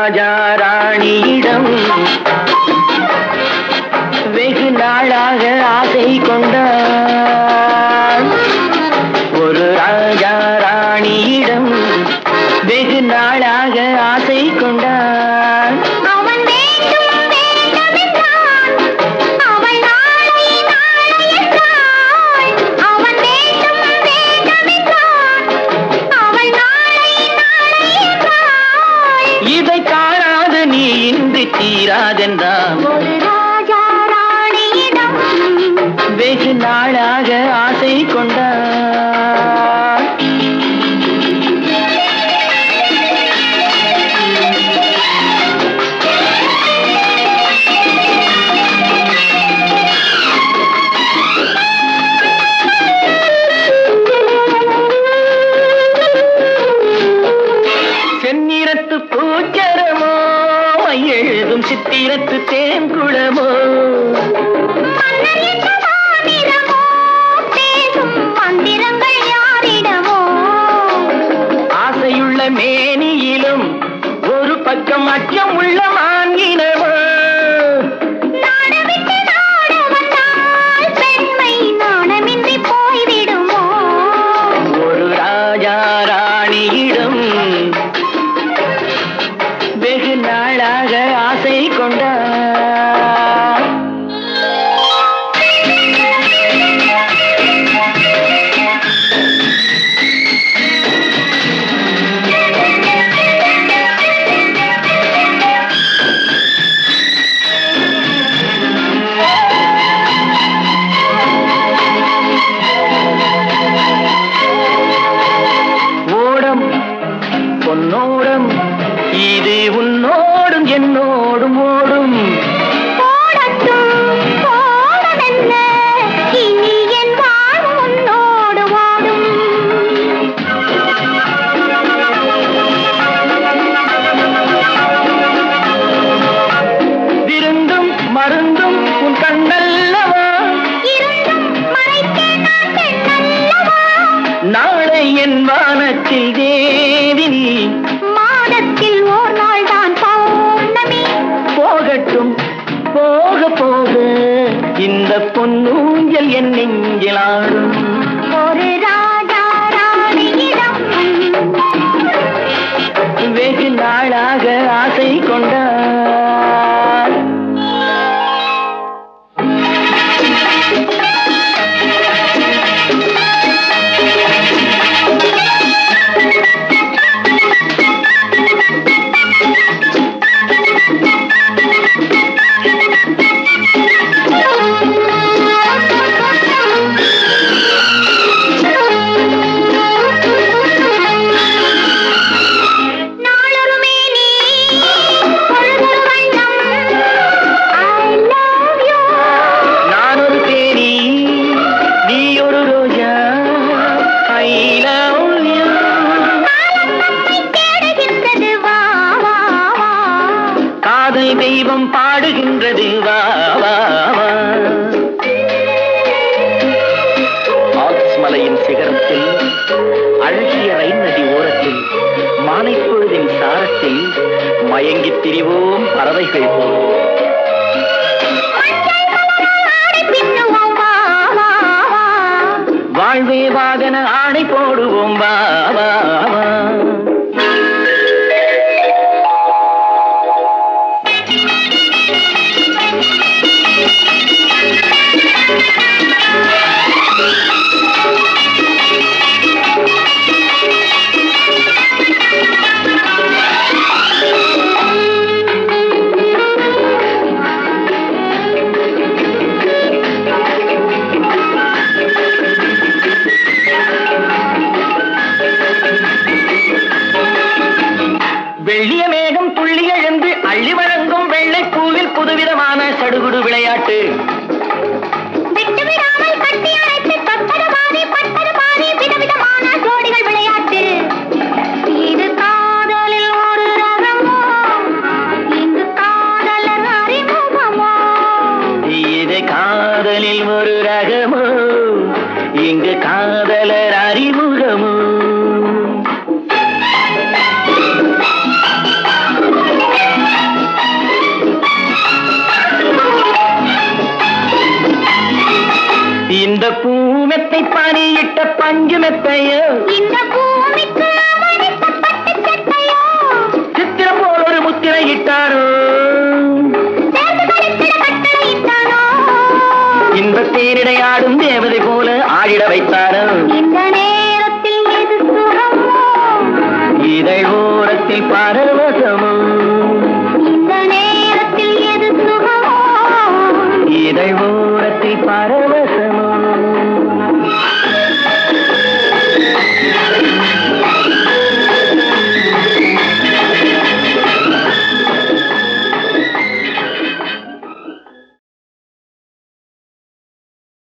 ராஜா ராணியிடம் வெகு நாளாக ஆசை கொண்டான் ஒரு ராஜா ராணியிடம் வெகு நாளாக ஆசை கொண்டான் அவன் வேண்டும் வேண்டும் என்றான் அவள் நாளை நாளை என்றாள் அவன் வேண்டும் வேண்டும் என்றான் அவள் நாளை நாளை என்றாள் இதை காணாத நீ இன்றி தீராதென்றான் ஒரு ராஜா ராணியிடம் வெகு நாளாக ஆசை கொண்டான் செந்நிறத்து பூச்சரமோ எழுதும் சித்திரத்து தேங்குளமோ மன்னர் என்ற மாநிலமோ பேசும் மந்திரங்கள் யாரிடமோ ஆசையுள்ள மேனியிலும் ஒரு பக்கம் அச்சம் உள்ள மான்கினமோ நாடவிட்டு நாட வந்தால் பெண்மை நாணமின்றி போய்விடுமோ ஒரு ராஜா ராணியிடம் வெகு நாளாக ஆசை கொண்டார் ஓடம் பொன்னோடம் இது உன்னோடும் என்னோடும் ஓடும் போடட்டும் போடமென்ன இனி என் வாழ்வு உன்னோடு ஓடும் விருந்தும் மருந்தும் உன் கண்ணல்லவா இருந்தும் மறைக்க நான் பெண்ணல்லவா நாளை என் வானத்தில் தேவினி மாதத்தில் ஓர் நாள் தான் பௌர்ணமி போகட்டும் போக போக இந்த பொன்னூஞ்சல் என் நெஞ்சிலாடும் ஒரு ராஜா ராணியிடம் வெகு நாளாக ஆசை கொண்டார் நாளொரு மேனி பொழுதொரு வண்ணம் I love you நான் ஒரு தேனி நீ ஒரு ரோஜா ஐ லவ் யூ காலம் நம்மை தேடுகின்றது வா வா வா காதல் தெய்வம் பாடுகின்றது வா வா வா ஆல்ப்ஸ் மலையின் சிகரத்தில் அழகிய ரைன் நதி ஓரத்தில் மாலைப்பொழுதின் சாரத்தில் மயங்கித் திரிவோம் பறவைகள் போல் மஞ்சள் கலரால் ஆடை பின்னுவோம் வா வா வா வாழ்வே வாகன ஆணை போடுவோம் வா வா வா வெள்ளிய மேகம் துள்ளி எழுந்து அள்ளி வழங்கும் வெள்ளை பூவில் புதுவிதமான சடுகுடு விளையாட்டு விட்டு விடாமல் கட்டி அணைத்து தொட்டது பாதி பட்டது பாதி விதவிதமான ஜோடிகள் விளையாட்டு இது காதலில் ஒரு ரகமோ இங்கு காதலர் அறிமுகமோ இது காதலில் ஒரு ரகமோ இங்கு காதலர் அறிமுகமோ பூமெத்தை பானியிட்ட பஞ்சு மெத்தையோ இந்த பூமிக்கு அவனுக்கு பட்டு சட்டையோ சித்திரம் போல் ஒரு முத்திரை இட்டாரோ சேர்ந்து கழித்திட கட்டளையிட்டானோ இன்பத் தேரிடையாடும் தேவதை போல ஆடிட வைத்தாரோ இந்த நேரத்தில் எது சுகமோ இதழ் ஓரத்தில் பரவசமோ இந்த நேரத்தில் எது சுகமோ இதழ் ஓரத்தில் பரவசமோ